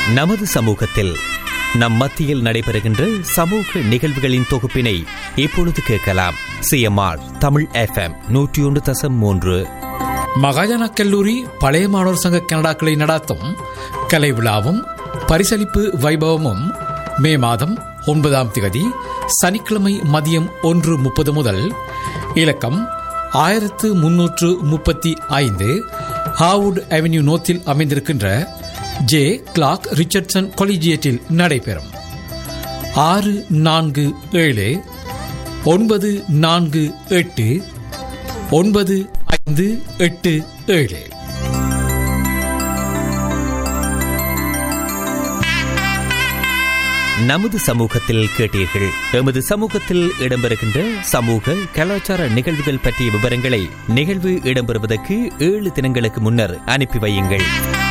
நமது சமூகத்தில் நம் மத்தியில் நடைபெறுகின்ற சமூக நிகழ்வுகளின் தொகுப்பினை இப்பொழுது கேட்கலாம் சிஎம்ஆர் தமிழ் எஃப்எம் நூற்றி ஒன்று தசம் மூன்று மகாஜன கல்லூரி பழைய மாணவர் சங்க கனடாக்களை நடாத்தும் கலை விழாவும் பரிசளிப்பு வைபவமும் மே மாதம் ஒன்பதாம் திகதி சனிக்கிழமை மதியம் ஒன்று முப்பது முதல் இலக்கம் ஆயிரத்து முன்னூற்று முப்பத்தி ஐந்து ஹாவுட் அவென்யூ நோத்தில் அமைந்திருக்கின்ற ஜே கிளாக் ரிச்சர்ட்சன் கொலிஜியேட்டில் நடைபெறும் ஆறு நான்கு ஏழு ஒன்பது நான்கு எட்டு ஒன்பது ஐந்து எட்டு ஏழு நமது சமூகத்தில் கேட்டீர்கள் எமது சமூகத்தில் இடம்பெறுகின்ற சமூக கலாச்சார நிகழ்வுகள் பற்றிய விவரங்களை நிகழ்வு இடம்பெறுவதற்கு ஏழு தினங்களுக்கு முன்னர் அனுப்பி வையுங்கள்